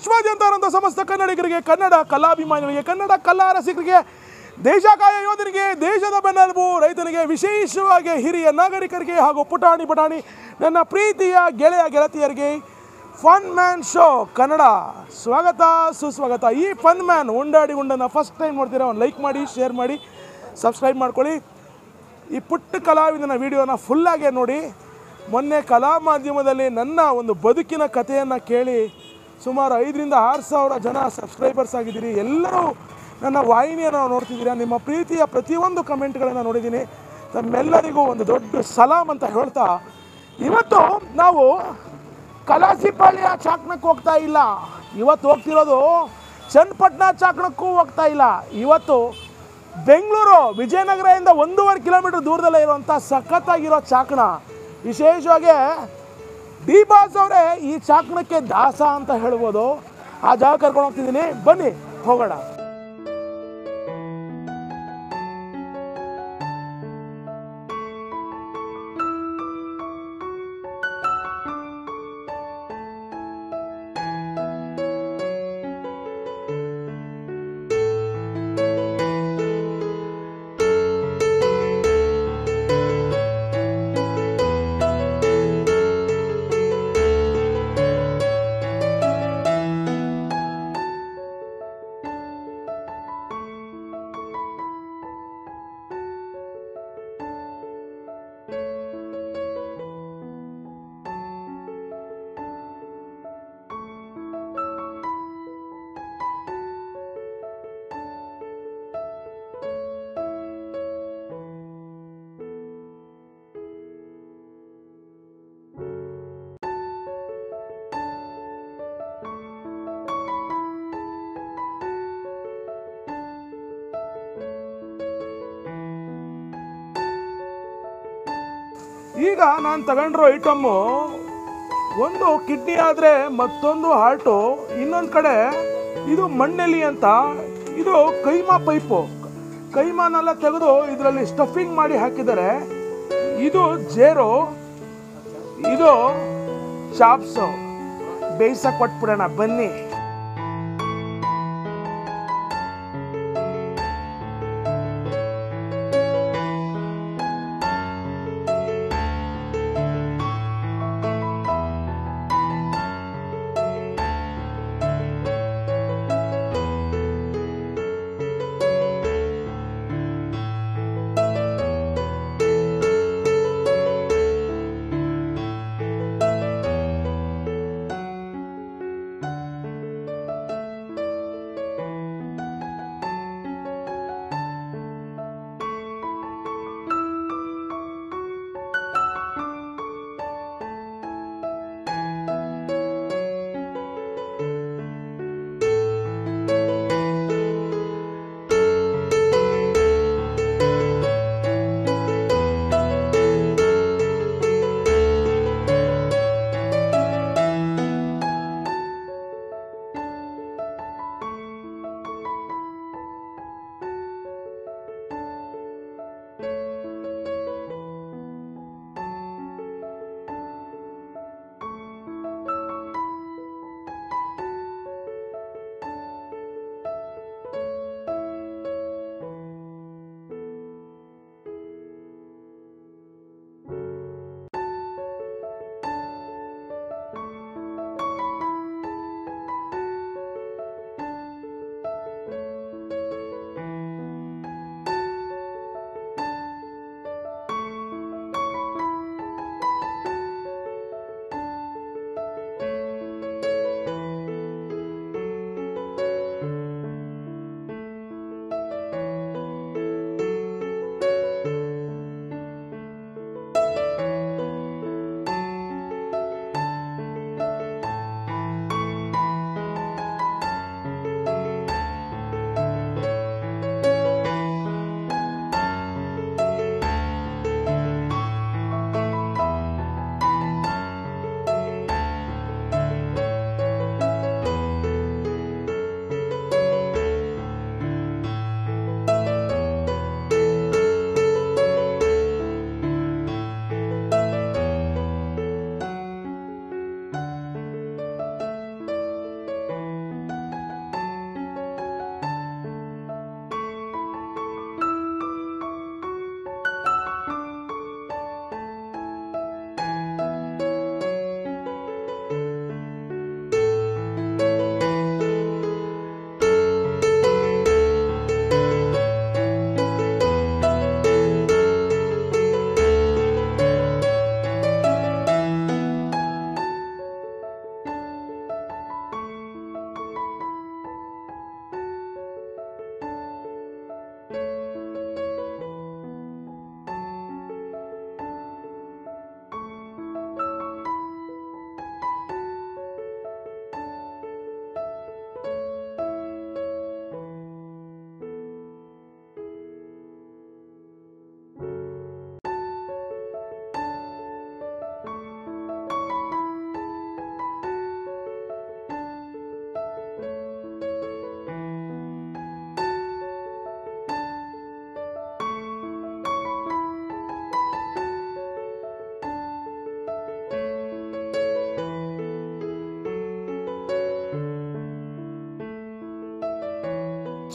ವಿಶ್ವಾದ್ಯಂತ ಇರುವಂಥ ಸಮಸ್ತ ಕನ್ನಡಿಗರಿಗೆ ಕನ್ನಡ ಕಲಾಭಿಮಾನಿಗಳಿಗೆ ಕನ್ನಡ ಕಲಾ ರಸಿಕರಿಗೆ ದೇಶ ಕಾಯ ಯೋಧನಿಗೆ ದೇಶದ ಬೆನ್ನೆಲುಬು ರೈತನಿಗೆ ವಿಶೇಷವಾಗಿ ಹಿರಿಯ ನಾಗರಿಕರಿಗೆ ಹಾಗೂ ಪುಟಾಣಿ ಪುಟಾಣಿ ನನ್ನ ಪ್ರೀತಿಯ ಗೆಳೆಯ ಗೆಳತಿಯರಿಗೆ ಫನ್ ಮ್ಯಾನ್ ಶೋ ಕನ್ನಡ ಸ್ವಾಗತ ಸುಸ್ವಾಗತ ಈ ಫನ್ ಮ್ಯಾನ್ ಉಂಡಾಡಿ ಉಂಡನ್ನು ಫಸ್ಟ್ ಟೈಮ್ ನೋಡ್ತೀರಾ ಒಂದು ಲೈಕ್ ಮಾಡಿ ಶೇರ್ ಮಾಡಿ ಸಬ್ಸ್ಕ್ರೈಬ್ ಮಾಡ್ಕೊಳ್ಳಿ ಈ ಪುಟ್ಟ ಕಲಾವಿದನ ವಿಡಿಯೋನ ಫುಲ್ಲಾಗೆ ನೋಡಿ ಮೊನ್ನೆ ಕಲಾ ಮಾಧ್ಯಮದಲ್ಲಿ ನನ್ನ ಒಂದು ಬದುಕಿನ ಕಥೆಯನ್ನು ಕೇಳಿ ಸುಮಾರು ಐದರಿಂದ ಆರು ಸಾವಿರ ಜನ ಸಬ್ಸ್ಕ್ರೈಬರ್ಸ್ ಆಗಿದ್ದೀರಿ ಎಲ್ಲರೂ ನನ್ನ ವಾಹಿನಿಯನ್ನು ನೋಡ್ತಿದ್ದೀರಾ ನಿಮ್ಮ ಪ್ರೀತಿಯ ಪ್ರತಿಯೊಂದು ಕಮೆಂಟ್ಗಳನ್ನು ನೋಡಿದ್ದೀನಿ ತಮ್ಮೆಲ್ಲರಿಗೂ ಒಂದು ದೊಡ್ಡ ಸಲಾಮ್ ಅಂತ ಹೇಳ್ತಾ ಇವತ್ತು ನಾವು ಕಲಾಸಿಪಾಳ್ಯ ಚಾಕ್ನಕ್ಕೆ ಹೋಗ್ತಾ ಇಲ್ಲ ಇವತ್ತು ಹೋಗ್ತಿರೋದು ಚನ್ನಪಟ್ಟಣ ಚಾಕ್ನಕ್ಕೂ ಹೋಗ್ತಾ ಇಲ್ಲ ಇವತ್ತು ಬೆಂಗಳೂರು ವಿಜಯನಗರದಿಂದ ಒಂದೂವರೆ ಕಿಲೋಮೀಟರ್ ದೂರದಲ್ಲೇ ಇರುವಂಥ ಸಖತ್ತಾಗಿರೋ ಚಾಕಣ ವಿಶೇಷವಾಗಿ ಡಿ ಬಾಸ್ ಅವರೇ ಈ ಚಾಕಣಕ್ಕೆ ದಾಸ ಅಂತ ಹೇಳ್ಬೋದು ಆ ಜಾಗ ಕರ್ಕೊಂಡು ಹೋಗ್ತಿದ್ದೀನಿ ಬನ್ನಿ ಹೋಗೋಣ ಈಗ ನಾನು ತಗೊಂಡಿರೋ ಐಟಮ್ಮು ಒಂದು ಕಿಡ್ನಿ ಆದರೆ ಮತ್ತೊಂದು ಹಾರ್ಟು ಇನ್ನೊಂದು ಕಡೆ ಇದು ಮಣ್ಣೆಲಿ ಅಂತ ಇದು ಕೈಮಾ ಪೈಪು ಕೈಮಾನೆಲ್ಲ ತೆಗೆದು ಇದರಲ್ಲಿ ಸ್ಟಫಿಂಗ್ ಮಾಡಿ ಹಾಕಿದ್ದಾರೆ ಇದು ಜೇರು ಇದು ಚಾಪ್ಸು ಬೇಯಿಸಕ್ಕೆ ಕೊಟ್ಬಿಡೋಣ ಬನ್ನಿ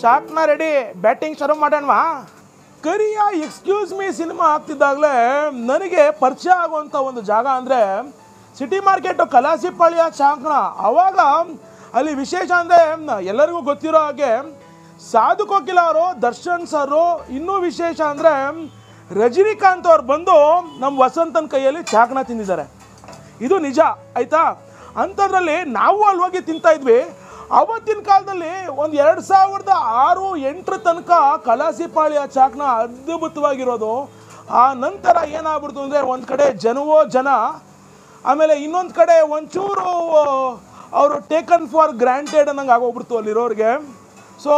ಚಾಕ್ನ ರೆಡಿ ಬ್ಯಾಟಿಂಗ್ ಶುರು ಮಾಡೋಣವಾ ಕರಿಯ ಎಕ್ಸ್ಕ್ಯೂಸ್ ಮೀ ಸಿನಿಮಾ ಆಗ್ತಿದ್ದಾಗಲೇ ನನಗೆ ಪರಿಚಯ ಆಗುವಂಥ ಒಂದು ಜಾಗ ಅಂದರೆ ಸಿಟಿ ಮಾರ್ಕೆಟು ಕಲಾಸಿಪಾಳ್ಯ ಚಾಕ್ನ ಅವಾಗ ಅಲ್ಲಿ ವಿಶೇಷ ಅಂದರೆ ಎಲ್ಲರಿಗೂ ಗೊತ್ತಿರೋ ಹಾಗೆ ಸಾಧು ಕೋಕಿಲ ಅವರು ದರ್ಶನ್ ಸರು ಇನ್ನೂ ವಿಶೇಷ ಅಂದರೆ ರಜನಿಕಾಂತ್ ಅವ್ರು ಬಂದು ನಮ್ಮ ವಸಂತನ ಕೈಯಲ್ಲಿ ಚಾಕ್ನ ತಿಂದಿದ್ದಾರೆ ಇದು ನಿಜ ಆಯ್ತಾ ಅಂಥದ್ರಲ್ಲಿ ನಾವು ಅಲ್ಲಿ ಹೋಗಿ ತಿಂತಾ ಇದ್ವಿ ಅವತ್ತಿನ ಕಾಲದಲ್ಲಿ ಒಂದು ಎರಡು ಸಾವಿರದ ಆರು ಎಂಟರ ತನಕ ಕಲಾಸಿಪಾಳ್ಯ ಚಾಕ್ನ ಅದ್ಭುತವಾಗಿರೋದು ಆ ನಂತರ ಏನಾಗ್ಬಿಡ್ತು ಅಂದರೆ ಒಂದು ಕಡೆ ಜನವೋ ಜನ ಆಮೇಲೆ ಇನ್ನೊಂದು ಕಡೆ ಒಂಚೂರು ಅವರು ಟೇಕನ್ ಫಾರ್ ಗ್ರಾಂಟೆಡ್ ಅನ್ನಂಗೆ ಆಗೋಗ್ಬಿಡ್ತು ಅಲ್ಲಿರೋರಿಗೆ ಸೊ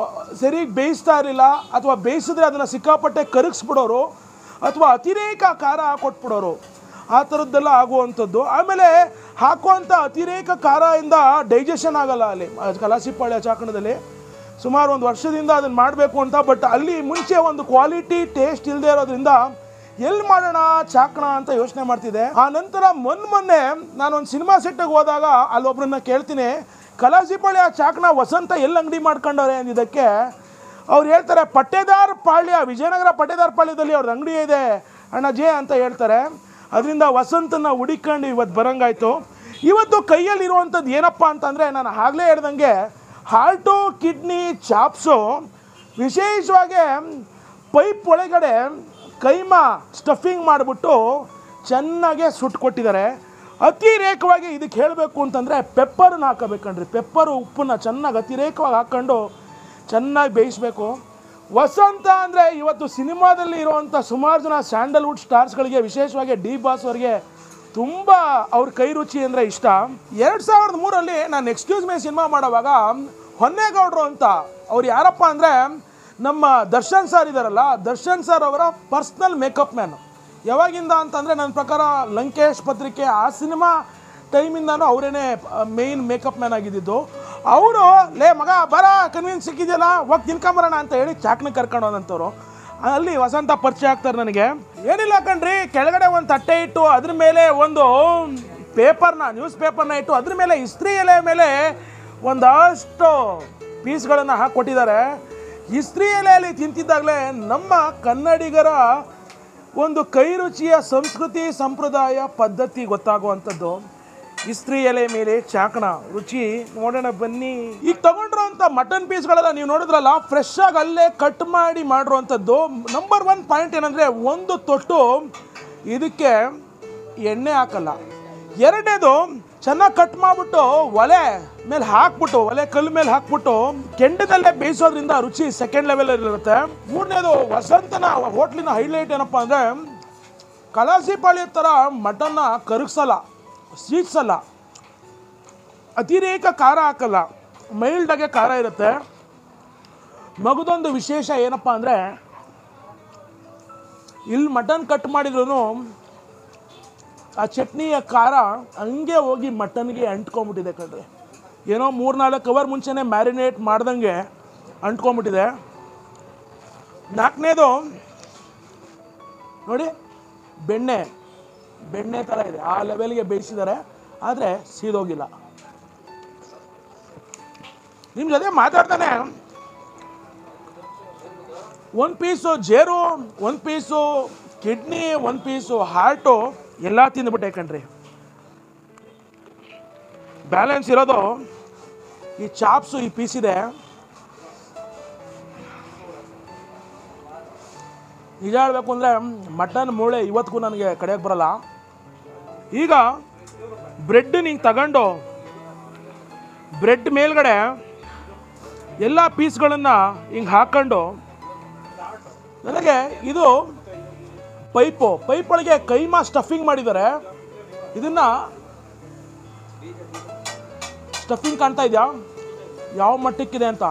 ಸರಿ ಬೇಯಿಸ್ತಾ ಇರಲಿಲ್ಲ ಅಥವಾ ಬೇಯಿಸಿದ್ರೆ ಅದನ್ನು ಸಿಕ್ಕಾಪಟ್ಟೆ ಕರಗಿಸ್ಬಿಡೋರು ಅಥವಾ ಅತಿರೇಕ ಖಾರ ಕೊಟ್ಬಿಡೋರು ಆ ಥರದ್ದೆಲ್ಲ ಆಗುವಂಥದ್ದು ಆಮೇಲೆ ಹಾಕುವಂಥ ಅತಿರೇಕ ಖಾರದಿಂದ ಡೈಜೆಷನ್ ಆಗಲ್ಲ ಅಲ್ಲಿ ಆ ಕಲಾಸಿಪಾಳ್ಯ ಚಾಕಣದಲ್ಲಿ ಸುಮಾರು ಒಂದು ವರ್ಷದಿಂದ ಅದನ್ನು ಮಾಡಬೇಕು ಅಂತ ಬಟ್ ಅಲ್ಲಿ ಮುಂಚೆ ಒಂದು ಕ್ವಾಲಿಟಿ ಟೇಸ್ಟ್ ಇಲ್ಲದೆ ಇರೋದ್ರಿಂದ ಎಲ್ಲಿ ಮಾಡೋಣ ಚಾಕಣ ಅಂತ ಯೋಚನೆ ಮಾಡ್ತಿದ್ದೆ ಆ ನಂತರ ಮೊನ್ನೆ ಮೊನ್ನೆ ನಾನು ಒಂದು ಸಿನಿಮಾ ಸೆಟ್ಟಿಗೆ ಹೋದಾಗ ಅಲ್ಲೊಬ್ರನ್ನ ಕೇಳ್ತೀನಿ ಕಲಾಸಿಪಾಳ್ಯ ಚಾಕಣ ವಸಂತ ಎಲ್ಲಿ ಅಂಗಡಿ ಮಾಡ್ಕೊಂಡವ್ರೆ ಅಂದಿದ್ದಕ್ಕೆ ಅವ್ರು ಹೇಳ್ತಾರೆ ಪಟ್ಟೇದಾರ್ ಪಾಳ್ಯ ವಿಜಯನಗರ ಪಟ್ಟೇದಾರ್ ಪಾಳ್ಯದಲ್ಲಿ ಅವ್ರದ್ದು ಅಂಗಡಿ ಇದೆ ಅಣ್ಣ ಜೇ ಅಂತ ಹೇಳ್ತಾರೆ ಅದರಿಂದ ವಸಂತನ ಹುಡಿಕೊಂಡು ಇವತ್ತು ಬರಂಗಾಯ್ತು ಇವತ್ತು ಕೈಯಲ್ಲಿರುವಂಥದ್ದು ಏನಪ್ಪ ಅಂತಂದರೆ ನಾನು ಆಗಲೇ ಹೇಳ್ದಂಗೆ ಹಾರ್ಟು ಕಿಡ್ನಿ ಚಾಪ್ಸು ವಿಶೇಷವಾಗಿ ಪೈಪ್ ಒಳಗಡೆ ಕೈಮಾ ಸ್ಟಫಿಂಗ್ ಮಾಡಿಬಿಟ್ಟು ಚೆನ್ನಾಗೆ ಸುಟ್ಟು ಕೊಟ್ಟಿದ್ದಾರೆ ಅತಿರೇಕವಾಗಿ ಇದಕ್ಕೆ ಹೇಳಬೇಕು ಅಂತಂದರೆ ಪೆಪ್ಪರನ್ನ ಹಾಕಬೇಕಣ್ರಿ ಪೆಪ್ಪರು ಉಪ್ಪನ್ನ ಚೆನ್ನಾಗಿ ಅತಿರೇಕವಾಗಿ ಹಾಕ್ಕೊಂಡು ಚೆನ್ನಾಗಿ ಬೇಯಿಸಬೇಕು ವಸಂತ ಅಂದರೆ ಇವತ್ತು ಸಿನಿಮಾದಲ್ಲಿ ಇರುವಂಥ ಸುಮಾರು ಜನ ಸ್ಯಾಂಡಲ್ವುಡ್ ಸ್ಟಾರ್ಸ್ಗಳಿಗೆ ವಿಶೇಷವಾಗಿ ಡಿ ಬಾಸ್ ಅವರಿಗೆ ತುಂಬ ಅವ್ರ ಕೈ ರುಚಿ ಅಂದರೆ ಇಷ್ಟ ಎರಡು ಸಾವಿರದ ಮೂರಲ್ಲಿ ನಾನು ಎಕ್ಸ್ಕ್ಯೂಸ್ ಮೇ ಸಿನಿಮಾ ಮಾಡೋವಾಗ ಹೊನ್ನೇಗೌಡರು ಅಂತ ಅವ್ರು ಯಾರಪ್ಪ ಅಂದರೆ ನಮ್ಮ ದರ್ಶನ್ ಸರ್ ಇದ್ದಾರಲ್ಲ ದರ್ಶನ್ ಸರ್ ಅವರ ಪರ್ಸ್ನಲ್ ಮೇಕಪ್ ಮ್ಯಾನ್ ಯಾವಾಗಿಂದ ಅಂತಂದರೆ ನನ್ನ ಪ್ರಕಾರ ಲಂಕೇಶ್ ಪತ್ರಿಕೆ ಆ ಸಿನಿಮಾ ಟೈಮಿಂದನೂ ಅವರೇನೆ ಮೇಯ್ನ್ ಮೇಕಪ್ ಮ್ಯಾನ್ ಆಗಿದ್ದಿದ್ದು ಅವರು ಲೇ ಮಗ ಬರ ಕನ್ವಿನ್ಸ್ ಸಿಕ್ಕಿದೆಯಲ್ಲ ಹೋಗಿ ತಿನ್ಕೊಂಬರೋಣ ಅಂತ ಹೇಳಿ ಚಾಕ್ನ ಕರ್ಕೊಂಡು ಹೋದಂಥವ್ರು ಅಲ್ಲಿ ವಸಂತ ಪರಿಚಯ ಆಗ್ತಾರೆ ನನಗೆ ಏನಿಲ್ಲ ಕಣ್ರಿ ಕೆಳಗಡೆ ಒಂದು ತಟ್ಟೆ ಇಟ್ಟು ಅದ್ರ ಮೇಲೆ ಒಂದು ಪೇಪರ್ನ ನ್ಯೂಸ್ ಪೇಪರ್ನ ಇಟ್ಟು ಅದ್ರ ಮೇಲೆ ಇಸ್ತ್ರಿ ಎಲೆ ಮೇಲೆ ಒಂದಷ್ಟು ಪೀಸ್ಗಳನ್ನು ಹಾಕ್ಕೊಟ್ಟಿದ್ದಾರೆ ಇಸ್ತ್ರಿ ಎಲೆಯಲ್ಲಿ ತಿಂತಿದ್ದಾಗಲೇ ನಮ್ಮ ಕನ್ನಡಿಗರ ಒಂದು ಕೈ ರುಚಿಯ ಸಂಸ್ಕೃತಿ ಸಂಪ್ರದಾಯ ಪದ್ಧತಿ ಗೊತ್ತಾಗುವಂಥದ್ದು ಇಸ್ತ್ರಿ ಎಲೆ ಮೇಲೆ ಚಾಕಣ ರುಚಿ ನೋಡೋಣ ಬನ್ನಿ ಈಗ ತಗೊಂಡಿರೋಂಥ ಮಟನ್ ಪೀಸ್ಗಳೆಲ್ಲ ನೀವು ನೋಡಿದ್ರಲ್ಲ ಫ್ರೆಶ್ ಆಗಿ ಅಲ್ಲೇ ಕಟ್ ಮಾಡಿ ಮಾಡಿರುವಂಥದ್ದು ನಂಬರ್ ಒನ್ ಪಾಯಿಂಟ್ ಏನಂದರೆ ಒಂದು ತೊಟ್ಟು ಇದಕ್ಕೆ ಎಣ್ಣೆ ಹಾಕಲ್ಲ ಎರಡನೇದು ಚೆನ್ನಾಗಿ ಕಟ್ ಮಾಡಿಬಿಟ್ಟು ಒಲೆ ಮೇಲೆ ಹಾಕ್ಬಿಟ್ಟು ಒಲೆ ಕಲ್ಲು ಮೇಲೆ ಹಾಕ್ಬಿಟ್ಟು ಕೆಂಡದಲ್ಲೇ ಬೇಯಿಸೋದ್ರಿಂದ ರುಚಿ ಸೆಕೆಂಡ್ ಲೆವೆಲ್ ಇರುತ್ತೆ ಮೂರನೇದು ವಸಂತನ ಹೋಟ್ಲಿನ ಹೈಲೈಟ್ ಏನಪ್ಪ ಅಂದರೆ ಕಲಾಸಿಪಾಳ್ಯ ಥರ ಮಟನ್ನ ಕರಗಿಸಲ್ಲ ಸ್ವೀಟ್ಸಲ್ಲ ಅತಿರೇಕ ಖಾರ ಹಾಕಲ್ಲ ಮೈಲ್ಡಾಗೆ ಖಾರ ಇರುತ್ತೆ ಮಗದೊಂದು ವಿಶೇಷ ಏನಪ್ಪ ಅಂದರೆ ಇಲ್ಲಿ ಮಟನ್ ಕಟ್ ಮಾಡಿದ್ರು ಆ ಚಟ್ನಿಯ ಖಾರ ಹಂಗೆ ಹೋಗಿ ಮಟನ್ಗೆ ಅಂಟ್ಕೊಂಬಿಟ್ಟಿದೆ ಕಣ್ರಿ ಏನೋ ಮೂರ್ನಾಲ್ಕು ಅವರ್ ಮುಂಚೆನೇ ಮ್ಯಾರಿನೇಟ್ ಮಾಡ್ದಂಗೆ ಅಂಟ್ಕೊಂಬಿಟ್ಟಿದೆ ನಾಲ್ಕನೇದು ನೋಡಿ ಬೆಣ್ಣೆ ಬೆಣ್ಣೆ ಥರ ಇದೆ ಆ ಲೆವೆಲ್ಗೆ ಬೇಯಿಸಿದ್ದಾರೆ ಆದರೆ ಸೀದೋಗಿಲ್ಲ ನಿಮ್ಮ ಜೊತೆ ಮಾತಾಡ್ತಾನೆ ಒಂದು ಪೀಸು ಜೇರು ಒಂದು ಪೀಸು ಕಿಡ್ನಿ ಒಂದು ಪೀಸು ಹಾರ್ಟು ಎಲ್ಲ ತಿಂದ್ಬಿಟ್ಟೆ ಕಣ್ರಿ ಬ್ಯಾಲೆನ್ಸ್ ಇರೋದು ಈ ಚಾಪ್ಸು ಈ ಪೀಸ್ ಇದೆ ನಿಜ ಹೇಳಬೇಕು ಅಂದರೆ ಮಟನ್ ಮೂಳೆ ಇವತ್ತಿಗೂ ನನಗೆ ಕಡೆಯಕ್ಕೆ ಬರಲ್ಲ ಈಗ ಬ್ರೆಡ್ ನಿಂಗೆ ತಗೊಂಡು ಬ್ರೆಡ್ ಮೇಲ್ಗಡೆ ಎಲ್ಲ ಪೀಸ್ಗಳನ್ನು ಹಿಂಗೆ ಹಾಕ್ಕೊಂಡು ನನಗೆ ಇದು ಪೈಪು ಪೈಪ್ ಒಳಗೆ ಕೈಮಾ ಸ್ಟಫಿಂಗ್ ಮಾಡಿದ್ದಾರೆ ಇದನ್ನ ಸ್ಟಫಿಂಗ್ ಕಾಣ್ತಾ ಇದೆಯಾ ಯಾವ ಮಟ್ಟಕ್ಕಿದೆ ಅಂತ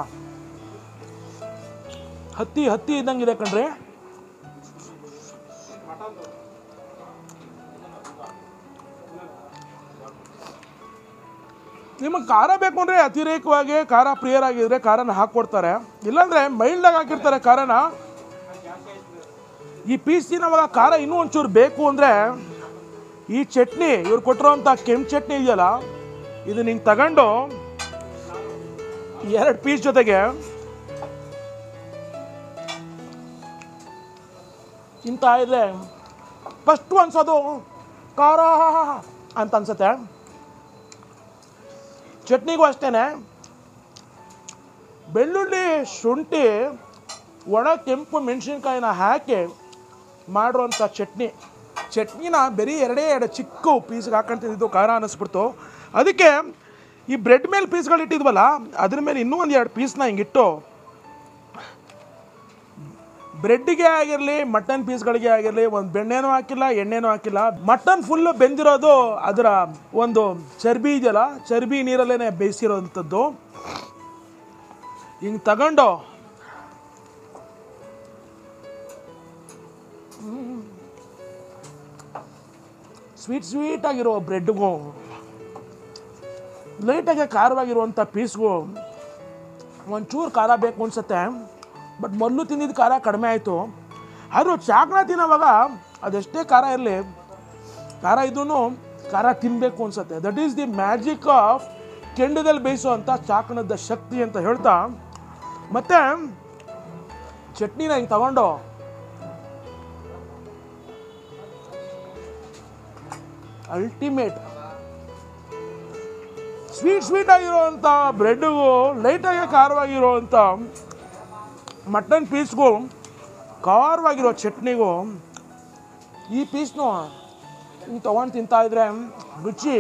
ಹತ್ತಿ ಹತ್ತಿ ಇದ್ದಂಗಿದೆ ಕಣ್ರಿ ನಿಮಗೆ ಖಾರ ಬೇಕು ಅಂದರೆ ಅತಿರೇಕವಾಗಿ ಖಾರ ಪ್ರಿಯರಾಗಿದ್ರೆ ಖಾರನ ಹಾಕ್ಕೊಡ್ತಾರೆ ಇಲ್ಲಾಂದರೆ ಮೈಲ್ಡಾಗಿ ಹಾಕಿರ್ತಾರೆ ಖಾರನ ಈ ಪೀಸ್ ತಿನ್ನೋವಾಗ ಖಾರ ಇನ್ನೂ ಒಂಚೂರು ಬೇಕು ಅಂದರೆ ಈ ಚಟ್ನಿ ಇವ್ರು ಕೊಟ್ಟಿರೋಂಥ ಕೆಂಪು ಚಟ್ನಿ ಇದೆಯಲ್ಲ ಇದು ನಿಂಗೆ ತಗೊಂಡು ಎರಡು ಪೀಸ್ ಜೊತೆಗೆ ತಿಂತಾ ಇದ್ರೆ ಫಸ್ಟು ಅನ್ಸೋದು ಖಾರ ಅಂತ ಅನ್ಸುತ್ತೆ ಚಟ್ನಿಗೂ ಅಷ್ಟೇ ಬೆಳ್ಳುಳ್ಳಿ ಶುಂಠಿ ಒಣ ಕೆಂಪು ಮೆಣಸಿನ್ಕಾಯಿನ ಹಾಕಿ ಮಾಡಿರೋಂಥ ಚಟ್ನಿ ಚಟ್ನಿನ ಬರೀ ಎರಡೇ ಎರಡು ಚಿಕ್ಕ ಪೀಸ್ಗೆ ಹಾಕೊಂತಿದ್ದು ಖಾರ ಅನ್ನಿಸ್ಬಿಡ್ತು ಅದಕ್ಕೆ ಈ ಬ್ರೆಡ್ ಮೇಲೆ ಪೀಸ್ಗಳು ಇಟ್ಟಿದ್ವಲ್ಲ ಅದ್ರ ಮೇಲೆ ಇನ್ನೂ ಒಂದು ಎರಡು ಪೀಸ್ನ ಹಿಂಗಿಟ್ಟು ಬ್ರೆಡ್ಗೆ ಆಗಿರಲಿ ಮಟನ್ ಪೀಸ್ಗಳಿಗೆ ಆಗಿರಲಿ ಒಂದು ಬೆಣ್ಣೆನೂ ಹಾಕಿಲ್ಲ ಎಣ್ಣೆನೂ ಹಾಕಿಲ್ಲ ಮಟನ್ ಫುಲ್ಲು ಬೆಂದಿರೋದು ಅದರ ಒಂದು ಚರ್ಬಿ ಇದೆಯಲ್ಲ ಚರ್ಬಿ ನೀರಲ್ಲೇ ಬೇಯಿಸಿರೋವಂಥದ್ದು ಹಿಂಗೆ ತಗೊಂಡು ಸ್ವೀಟ್ ಸ್ವೀಟ್ ಆಗಿರೋ ಬ್ರೆಡ್ಗೂ ಲೈಟಾಗಿ ಖಾರವಾಗಿರುವಂಥ ಪೀಸ್ಗೂ ಒಂಚೂರು ಖಾರ ಬೇಕು ಅನ್ಸುತ್ತೆ ಬಟ್ ಮೊದಲು ತಿಂದಿದ್ದು ಖಾರ ಕಡಿಮೆ ಆಯಿತು ಆದರೂ ಚಾಕ್ನ ತಿನ್ನೋವಾಗ ಅದೆಷ್ಟೇ ಖಾರ ಇರಲಿ ಖಾರ ಇದ್ರೂ ಖಾರ ತಿನ್ನಬೇಕು ಅನ್ಸುತ್ತೆ that is the magic of ಕೆಂಡದಲ್ಲಿ ಬೇಯಿಸುವಂಥ ಚಾಕಣದ ಶಕ್ತಿ ಅಂತ ಹೇಳ್ತಾ ಮತ್ತೆ ಚಟ್ನಿನ ಹಿಂಗೆ ತಗೊಂಡು ಅಲ್ಟಿಮೇಟ್ ಸ್ವೀಟ್ ಸ್ವೀಟ್ ಆಗಿರೋವಂಥ ಬ್ರೆಡ್ಗೂ ಲೈಟಾಗಿ ಖಾರವಾಗಿರೋವಂಥ ಮಟನ್ ಪೀಸ್ಗೂ ಖಾರವಾಗಿರೋ ಚಟ್ನಿಗೂ ಈ ಪೀಸ್ನು ಹಿಂಗೆ ತೊಗೊಂಡು ತಿಂತಾ ಇದ್ರೆ ರುಚಿ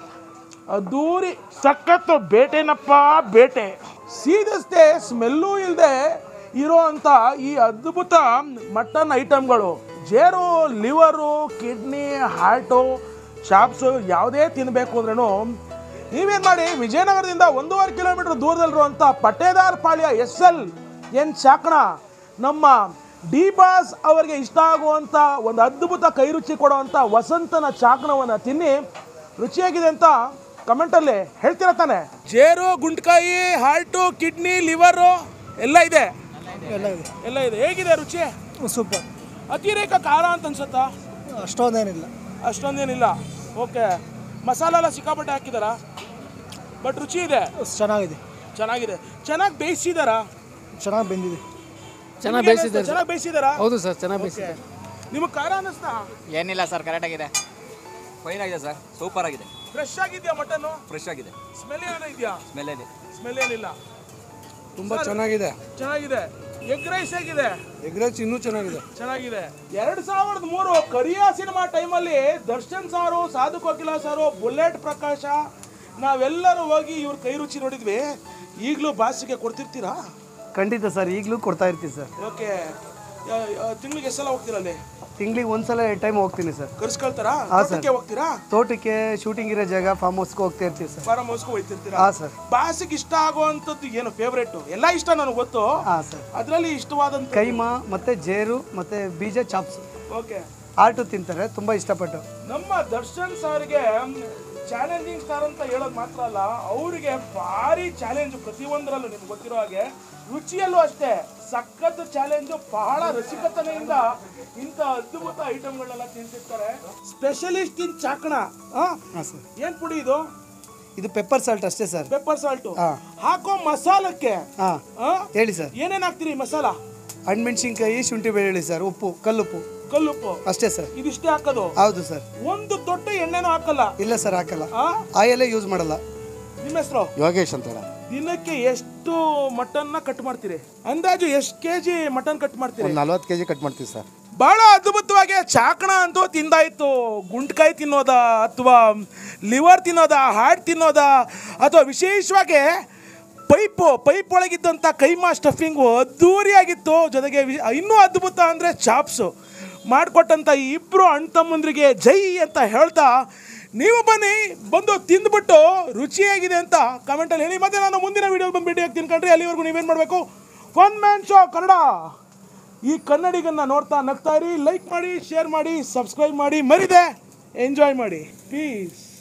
ಅದ್ದೂರಿ ಸಖತ್ತು ಬೇಟೆನಪ್ಪ ಬೇಟೆ ಸೀದಷ್ಟೇ ಸ್ಮೆಲ್ಲೂ ಇಲ್ಲದೆ ಇರೋವಂಥ ಈ ಅದ್ಭುತ ಮಟನ್ ಐಟಮ್ಗಳು ಜೇರು ಲಿವರು ಕಿಡ್ನಿ ಹಾರ್ಟು ಚಾಪ್ಸು ಯಾವುದೇ ತಿನ್ನಬೇಕು ಅಂದ್ರೂ ನೀವೇನು ಮಾಡಿ ವಿಜಯನಗರದಿಂದ ಒಂದೂವರೆ ಕಿಲೋಮೀಟರ್ ದೂರದಲ್ಲಿರುವಂಥ Pattedar Palya S L N ಚಾಕಣ ನಮ್ಮ ಡಿ ಬಾಸ್ ಅವರಿಗೆ ಇಷ್ಟ ಆಗುವಂಥ ಒಂದು ಅದ್ಭುತ ಕೈ ರುಚಿ ಕೊಡುವಂಥ ವಸಂತನ ಚಾಕಣವನ್ನು ತಿನ್ನಿ ರುಚಿಯಾಗಿದೆ ಅಂತ ಕಮೆಂಟಲ್ಲಿ ಹೇಳ್ತೀರ ತಾನೆ ಜೇರು ಗುಂಡ್ಕಾಯಿ ಹಾರ್ಟು ಕಿಡ್ನಿ ಲಿವರು ಎಲ್ಲ ಇದೆ ಎಲ್ಲ ಇದೆ ಎಲ್ಲ ಇದೆ ಹೇಗಿದೆ ರುಚಿ ಸೂಪರ್ ಅತಿರೇಕ ಖಾರ ಅಂತ ಅನ್ಸುತ್ತಾ ಅಷ್ಟೊಂದೇನಿಲ್ಲ ಅಷ್ಟೊಂದೇನಿಲ್ಲ ಓಕೆ ಮಸಾಲ ಎಲ್ಲ ಸಿಕ್ಕಾಪಟ್ಟೆ ಹಾಕಿದಾರಾ ಬಟ್ ರುಚಿ ಇದೆ ಚೆನ್ನಾಗಿದೆ ಚೆನ್ನಾಗಿದೆ ಚೆನ್ನಾಗಿ ಬೇಯಿಸಿದಾರಾ ಚೆನ್ನಾಗಿ ಬೆಂದಿದೆ ಚೆನ್ನಾಗಿ ಬೇಯಿಸಿದ್ದಾರೆ ಚೆನ್ನಾಗಿ ಬೇಯಿಸಿದಾರಾ ಹೌದು ಸರ್ ಚೆನ್ನಾಗಿ ಬೇಯಿಸಿದ್ದಾರೆ ನಿಮಗೆ ಖಾರ ಅನ್ನಿಸ್ತಾ ಏನಿಲ್ಲ ಸರ್ ಕರೆಕ್ಟ್ ಆಗಿದೆ ಫೈನ್ ಆಗಿದೆ ಸರ್ ಸೂಪರ್ ಆಗಿದೆ ಫ್ರೆಶ್ ಆಗಿದೆಯಾ ಮಟನ್ನು ಫ್ರೆಶ್ ಆಗಿದೆ ಸ್ಮೆಲ್ ಏನೋ ಇದೆಯಾ ಸ್ಮೆಲ್ ಇದೆ ಸ್ಮೆಲ್ ಏನಿಲ್ಲ ತುಂಬ ಚೆನ್ನಾಗಿದೆ ಚೆನ್ನಾಗಿದೆ ಎಗ್ ರೈಸ್ ಹೇಗಿದೆ ಎಗ್ ರೈಸ್ ಇನ್ನೂ ಚೆನ್ನಾಗಿದೆ ಚೆನ್ನಾಗಿದೆ ಎರಡ್ ಸಾವಿರದ ಮೂರು ಕರಿಯಾ ಸಿನಿಮಾ ಟೈಮಲ್ಲಿ ದರ್ಶನ್ ಸಾರು ಸಾಧು ಕೋಕಿಲ ಸಾರು ಬುಲೆಟ್ ಪ್ರಕಾಶ ನಾವೆಲ್ಲರೂ ಹೋಗಿ ಇವ್ರ ಕೈ ರುಚಿ ನೋಡಿದ್ವಿ ಈಗಲೂ ಬಾಸಿಗೆ ಕೊಡ್ತಿರ್ತೀರಾ ಖಂಡಿತ ಸರ್ ಈಗಲೂ ಕೊಡ್ತಾ ಇರ್ತೀವಿ ಸರ್ ಓಕೆ ತಿಂಗಳಿಗೆ ಎಷ್ಟು ಸಲ ಹೋಗ್ತೀರಾ ಅಲ್ಲಿ ತಿಂಗಳಿಗೆ ಒಂದ್ಸಲ ಎರಡು ಟೈಮ್ ಹೋಗ್ತೀನಿ ಸರ್ ಕರ್ಸ್ಕೊಳ್ತಾರಾ ಹಾ, ಸರ್. ತೋಟಕ್ಕೆ ಹೋಗ್ತೀರಾ ತೋಟಕ್ಕೆ ಶೂಟಿಂಗ್ ಇರೋ ಜಾಗ ಫಾರ್ಮ್ ಹೌಸ್ಗೆ ಹೋಗ್ತಾ ಇರ್ತೀವಿ ಸರ್ ಫಾರಂ ಹೌಸ್ಗೆ ಹೋಗ್ತಿರ್ತೀರಾ ಹಾಂ ಸರ್ ಬಾಸಿಗೆ ಇಷ್ಟ ಆಗುವಂಥದ್ದು ಏನು ಫೇವ್ರೇಟ್ ಎಲ್ಲ ಇಷ್ಟ ನನಗೆ ಗೊತ್ತು ಹಾಂ ಸರ್ ಅದರಲ್ಲಿ ಇಷ್ಟವಾದಂಥ ಕೈಮಾ ಮತ್ತು ಜೇರು ಮತ್ತು ಬೀಜ ಚಾಪ್ಸ್ ಓಕೆ ಆಟು ತಿಂತಾರೆ ತುಂಬ ಇಷ್ಟಪಟ್ಟು ನಮ್ಮ ದರ್ಶನ್ ಸಾರಿಗೆ ಚಾಲೆಂಜಿಂಗ್ ಸ್ಟಾರ್ ಅಂತ ಹೇಳೋದು ಮಾತ್ರ ಅಲ್ಲ ಅವರಿಗೆ ಭಾರಿ ಚಾಲೆಂಜ್ ಪ್ರತಿಯೊಂದರಲ್ಲೂ ನಿಮ್ಗೆ ಗೊತ್ತಿರೋ ಹಾಗೆ ರುಚಿಯಲ್ಲೂ ಅಷ್ಟೇ ಸಖತ್ ಚಾಲೆಂಜು ಬಹಳ ರಸಿಕತನೆಯಿಂದ ಇಂಥ ಅದ್ಭುತ ಐಟಮ್ಗಳನ್ನೆಲ್ಲ ತಿಂತಿರ್ತಾರೆ ಸ್ಪೆಷಲಿಸ್ಟ್ ಇನ್ ಚಾಕಣ ಹಾಂ ಸರ್ ಏನ್ ಪುಡಿ ಇದು ಇದು ಪೆಪ್ಪರ್ ಸಾಲ್ಟ್ ಅಷ್ಟೇ ಸರ್ ಪೆಪ್ಪರ್ ಸಾಲ್ಟು ಹಾ. ಹಾಕೋ ಮಸಾಲಕ್ಕೆ ಹಾಂ ಆ? ಹೇಳಿ ಸರ್ ಏನೇನ್ ಹಾಕ್ತೀರಿ ಮಸಾಲ ಹಣ್ಮೆಣ್ಸಿನ್ಕಾಯಿ ಶುಂಠಿ ಬೆಳ್ಳುಳ್ಳಿ ಸರ್ ಉಪ್ಪು ಕಲ್ಲುಪ್ಪು ಕಲ್ಲುಪ್ಪು ಅಷ್ಟೇ ಸರ್ ಇದಿಷ್ಟೇ ಹಾಕೋದು ಹೌದು ಸರ್ ಒಂದು ದೊಡ್ಡ ಎಣ್ಣೆನೂ ಹಾಕಲ್ಲ ಇಲ್ಲ ಸರ್ ಹಾಕಲ್ಲ ಆ ಆಯಲ್ಲೇ ಯೂಸ್ ಮಾಡಲ್ಲ ನಿಮ್ಮ ಹೆಸರು ಯೋಗೇಶ್ ಅಂತ ದಿನಕ್ಕೆ ಎಷ್ಟು ಮಟನ್ನ ಕಟ್ ಮಾಡ್ತೀರಿ ಅಂದಾಜು ಎಷ್ಟು ಕೆ ಜಿ ಮಟನ್ ಕಟ್ ಮಾಡ್ತೀರಿ ಒಂದು ನಲ್ವತ್ತು ಕೆ ಜಿ ಕಟ್ ಮಾಡ್ತೀವಿ ಸರ್ ಬಹಳ ಅದ್ಭುತವಾಗಿ ಚಾಕಣ ಅಂತೂ ತಿಂದಾಯ್ತು ಗುಂಡ್ಕಾಯಿ ತಿನ್ನೋದಾ ಅಥವಾ ಲಿವರ್ ತಿನ್ನೋದಾ ಹಾರ್ಟ್ ತಿನ್ನೋದಾ ಅಥವಾ ವಿಶೇಷವಾಗಿ ಪೈಪು ಪೈಪ್ ಒಳಗಿದ್ದಂಥ ಕೈಮಾ ಸ್ಟಫಿಂಗು ಅದ್ದೂರಿಯಾಗಿತ್ತು ಜೊತೆಗೆ ವಿ- ಇನ್ನೂ ಅದ್ಭುತ ಅಂದರೆ ಚಾಪ್ಸು ಮಾಡಿಕೊಟ್ಟಂಥ ಈ ಇಬ್ಬರು ಅಣ್ಣ ತಮ್ಮಂದ್ರಿಗೆ ಜೈ ಅಂತ ಹೇಳ್ತಾ ನೀವು ಬನ್ನಿ ಬಂದು ತಿಂದ್ಬಿಟ್ಟು ರುಚಿಯಾಗಿದೆ ಅಂತ ಕಮೆಂಟಲ್ಲಿ ಹೇಳಿ ಮತ್ತೆ ನಾನು ಮುಂದಿನ ವೀಡಿಯೋ ಬಂದು ಭೇಟಿ ಆಗ್ತೀನಿ ಕಣ್ರಿ ಅಲ್ಲಿವರೆಗೂ ನೀವೇನು ಮಾಡಬೇಕು ಒನ್ ಮ್ಯಾನ್ ಶೋ ಕನ್ನಡ ಈ ಕನ್ನಡಿಗನ್ನ ನೋಡ್ತಾ ನಗ್ತಾ ಇರಿ ಲೈಕ್ ಮಾಡಿ ಶೇರ್ ಮಾಡಿ ಸಬ್ಸ್ಕ್ರೈಬ್ ಮಾಡಿ ಮರಿದೆ ಎಂಜಾಯ್ ಮಾಡಿ ಪೀಸ್